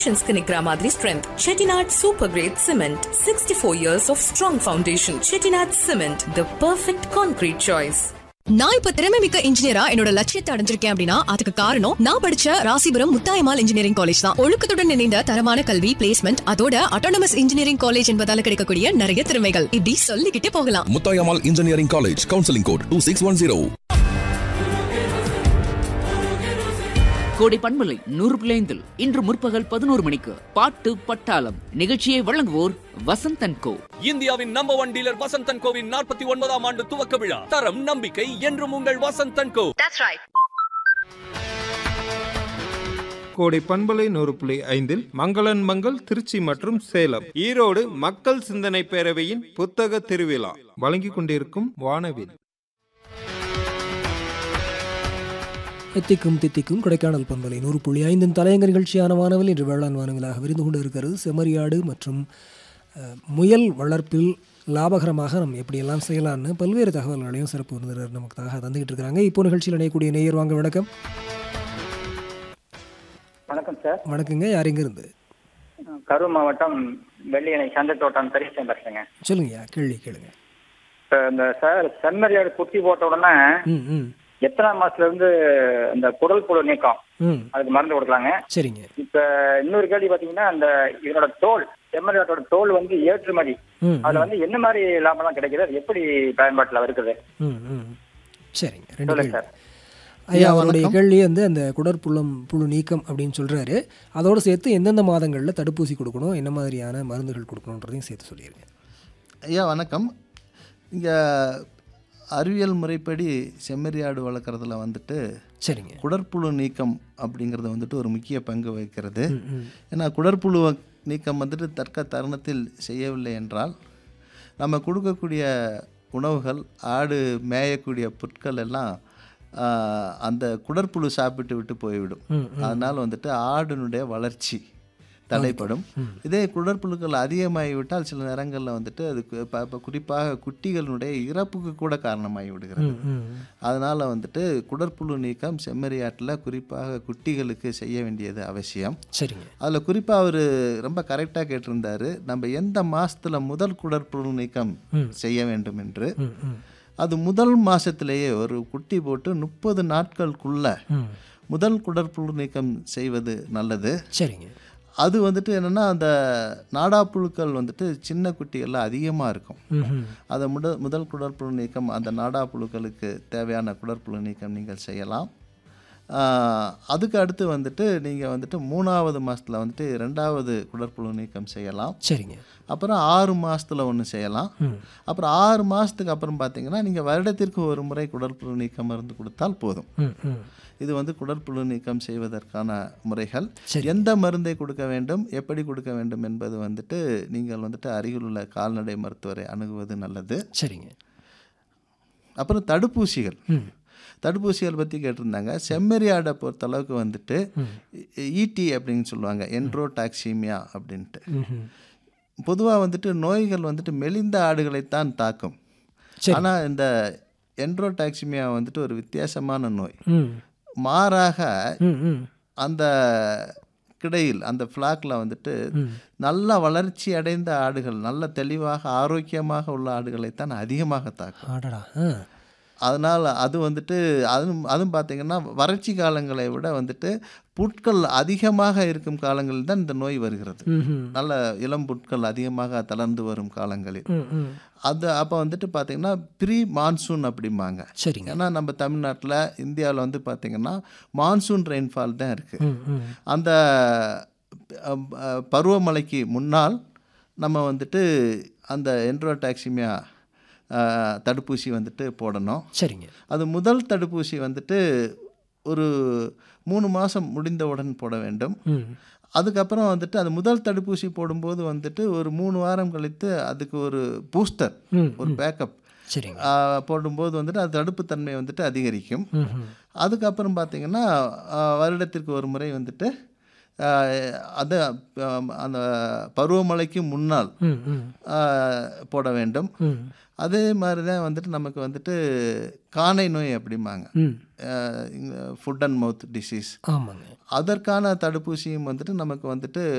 க்கு நிக்கிற மாதிரி strength Chettinad super great cement sixty four years of strong foundation Chettinad cement the perfect concrete choice நான் இப்ப திறமை மிக்க இன்ஜினியரா என்னோட லட்சியத்தை அடைஞ்சிருக்கேன் அப்படின்னா அதுக்கு காரணம் நான் படிச்ச ராசிபுரம் முத்தாயமால் இன்ஜினியரிங் காலேஜ் தான் ஒழுக்கத்துடன் இணைந்த தரமான கல்வி பிளேஸ்மெண்ட் அதோட அட்டானமஸ் இன்ஜினியரிங் காலேஜ் என்பதால கிடைக்கக்கூடிய நிறைய திறமைகள் இப்படி சொல்லிக்கிட்டே போகலாம் Muthayammal engineering college counselling code two six one zero Kodai பண்பலை நூறு பிள்ளைந்தில் இன்று முற்பகல் பதினோரு மணிக்கு பாட்டு பட்டாளம் நிகழ்ச்சியை வழங்குவோர் வசந்தன் கோ இந்தியாவின் நம்பர் ஒன் டீலர் வசந்தன் கோவின் நாற்பத்தி ஒன்பதாம் ஆண்டு துவக்க விழா தரம் நம்பிக்கை என்றும் உங்கள் வசந்தன் கோ கோடை பண்பலை நூறு புள்ளி ஐந்தில் மங்களன் மங்கள் திருச்சி மற்றும் சேலம் ஈரோடு மக்கள் சிந்தனை பேரவையின் புத்தக திருவிழா வழங்கிக் கொண்டிருக்கும் வானவில் எத்திக்கும் தித்திக்கும் கொடைக்கானல் பண்பலை நூறு புள்ளி ஐந்தின் தலையங்க நிகழ்ச்சியான வானவில் இன்று வேளாண் வானவிலாக விருந்து கொண்டு இருக்கிறது செம்மறியாடு மற்றும் அஹ், முயல் வளர்ப்பில் லாபகரமாக நம்ம எப்படியெல்லாம் செய்யலாம்னு பல்வேறு தகவல்களையும் சிறப்பு விருந்தினர் நமக்காக தந்துகிட்டு இருக்கிறாங்க இப்போ நிகழ்ச்சியில் இணையக்கூடிய நேயர் வாங்க வணக்கம் வணக்கம் சார் வணக்கங்க யார் எங்க இருந்து கரூர் மாவட்டம் வெள்ளியணை சந்தைத்தோட்டம் பெரியசன் பேசுறேங்க சொல்லுங்கய்யா கேள்வி கேளுங்க இப்போ இந்த சார் செம்மறியாடு குட்டி போட்ட உடனே ம் ம் எத்தனாம் மாசத்துல இருந்து இந்த குடல் புழு நீக்கம் ம் அதுக்கு மருந்து கொடுக்கலாங்க சரிங்க இப்ப இன்னொரு கேள்வி பாத்தீங்கன்னா அந்த இதனோட தோல் செம்மறியாட்டோட தோல் வந்து ஏற்றுமதி ம் அதுல வந்து என்ன மாதிரி லாபம்லாம் கிடைக்குது அது எப்படி பயன்பாட்டுல இருக்குது ம் ம் சரிங்க ரெண்டு சொல்லுங்க கேள்வி சார் ஐயா அவருடைய கேள்வி வந்து அந்த குடற்புள்ளம் புழு நீக்கம் அப்படின்னு சொல்றாரு அதோடு சேர்த்து எந்தெந்த மாதங்களில் தடுப்பூசி கொடுக்கணும் என்ன மாதிரியான மருந்துகள் கொடுக்கணுன்றதையும் சேர்த்து சொல்லிடுங்க ஐயா வணக்கம் இங்கே அறிவியல் முறைப்படி செம்மறியாடு வளர்க்குறதுல வந்துட்டு சரிங்க குடற்புழு நீக்கம் அப்படிங்கிறது வந்துட்டு ஒரு முக்கிய பங்கு வகிக்கிறது ஏன்னா குடற்புழு நீக்கம் வந்துட்டு தற்க தருணத்தில் செய்யவில்லை என்றால் நம்ம கொடுக்கக்கூடிய உணவுகள் ஆடு மேயக்கூடிய புற்கள் எல்லாம் ஆஹ், அந்த குடற்புழு சாப்பிட்டு விட்டு போய்விடும் அதனால் வந்துட்டு ஆடினுடைய வளர்ச்சி தடைப்படும் இதே குடற்புழுக்கள் அதிகமாகிவிட்டால் சில நேரங்களில் வந்துட்டு அது கு- ப- ப- குறிப்பாக குட்டிகளுடைய இறப்புக்கு கூட காரணமாகி விடுகிறது அதனால் வந்துட்டு குடற்புழு நீக்கம் செம்மறியாட்டில் குறிப்பாக குட்டிகளுக்கு செய்ய வேண்டியது அவசியம் சரிங்க அதில் குறிப்பாக அவர் ரொம்ப கரெக்டாக கேட்டிருந்தாரு நம்ம எந்த மாசத்துல முதல் குடற்புழு நீக்கம் செய்ய வேண்டும் என்று ம் ம் அது முதல் மாசத்திலேயே ஒரு குட்டி போட்டு முப்பது நாட்களுக்குள்ள ம் முதல் குடற்புழு நீக்கம் செய்வது நல்லது சரிங்க அது வந்துட்டு என்னென்னா அந்த நாடாப்புழுக்கள் வந்துட்டு சின்ன குட்டிகள்லாம் அதிகமாக இருக்கும் ம் ம் அதை முட முதல் குடற்புழு நீக்கம் அந்த நாடாப்புழுக்களுக்கு தேவையான குடற்புழு நீக்கம் நீங்கள் செய்யலாம் ஆஹ், அதுக்கு அடுத்து வந்துட்டு நீங்கள் வந்துட்டு மூணாவது மாதத்தில் வந்துட்டு ரெண்டாவது குடற்புழு நீக்கம் செய்யலாம் சரிங்க அப்புறம் ஆறு மாதத்தில் ஒன்று செய்யலாம் அப்புறம் ஆறு மாதத்துக்கு அப்புறம் பார்த்தீங்கன்னா நீங்கள் வருடத்திற்கு ஒரு முறை குடற்புழு நீக்கம் மருந்து கொடுத்தால் போதும் ம் ம் இது வந்து குடற்புழு நீக்கம் செய்வதற்கான முறைகள் சரி. எந்த மருந்தை கொடுக்க வேண்டும் எப்படி கொடுக்க வேண்டும் என்பது வந்துட்டு நீங்கள் வந்துட்டு அருகில் உள்ள கால்நடை மருத்துவரை அணுகுவது நல்லது சரிங்க அப்புறம் தடுப்பூசிகள் தடுப்பூசிகள் பற்றி கேட்டிருந்தாங்க செம்மறியாடை பொறுத்தளவுக்கு வந்துட்டு ஈடி அப்படின்னு சொல்லுவாங்க என்ட்ரோடாக்சிமியா அப்படின்ட்டு ம் ம் பொதுவாக வந்துட்டு நோய்கள் வந்துட்டு மெலிந்த ஆடுகளைத்தான் தாக்கும் சரி. ஆனால் இந்த என்ட்ரோடாக்சிமியா வந்துட்டு ஒரு வித்தியாசமான நோய் ம் மாறாக ம் ம் அந்த கிடையில் அந்த ஃப்ளாக்ல வந்துட்டு நல்ல வளர்ச்சி அடைந்த ஆடுகள் நல்ல தெளிவாக ஆரோக்கியமாக உள்ள ஆடுகளைத்தான் அதிகமாக தாக்கும் ஆடடா ஆ அதனால் அது வந்துட்டு அதுவும் அதுவும் பார்த்தீங்கன்னா வறட்சி காலங்களை விட வந்துட்டு புட்கள் அதிகமாக இருக்கும் காலங்களில் தான் இந்த நோய் வருகிறது ம் ம் நல்ல இளம் புட்கள் அதிகமாக தளர்ந்து வரும் காலங்களில் ம் ம் அது அப்போ வந்துட்டு பார்த்தீங்கன்னா ப்ரீ மான்சூன் அப்படிம்பாங்க சரிங்க ஏன்னா நம்ம தமிழ்நாட்டில் இந்தியாவில் வந்து பார்த்தீங்கன்னா மான்சூன் ரெயின்ஃபால் தான் இருக்குது ம் ம் அந்த அஹ், அஹ், பருவமழைக்கு முன்னால் நம்ம வந்துட்டு அந்த என்ட்ரோடாக்சிமியா தடுப்பூசி வந்துட்டு போடணும் சரிங்க அது முதல் தடுப்பூசி வந்துட்டு ஒரு மூணு மாதம் முடிந்தவுடன் போட வேண்டும் ம் அதுக்கப்புறம் வந்துட்டு அது முதல் தடுப்பூசி போடும்போது வந்துட்டு ஒரு மூணு வாரம் கழித்து அதுக்கு ஒரு பூஸ்டர் ம், ஒரு பேக்கப் சரிங்க போடும்போது வந்துட்டு அது தடுப்புத்தன்மை வந்துட்டு அதிகரிக்கும் ம் ம் அதுக்கப்புறம் பார்த்தீங்கன்னா ஆஹ், வருடத்திற்கு ஒரு முறை வந்துட்டு ஆஹ், அது ஆஹ், அந்த பருவமழைக்கு முன்னால் ம் ம் ஆஹ், போட வேண்டும் ம் அதே மாதிரி தான் வந்துட்டு நமக்கு வந்துட்டு காணை நோய் அப்படிம்பாங்க ம் ஃபுட் அண்ட் மவுத் டிசீஸ் ஆமாங்க அதற்கான தடுப்பூசியும் வந்துட்டு நமக்கு வந்துட்டு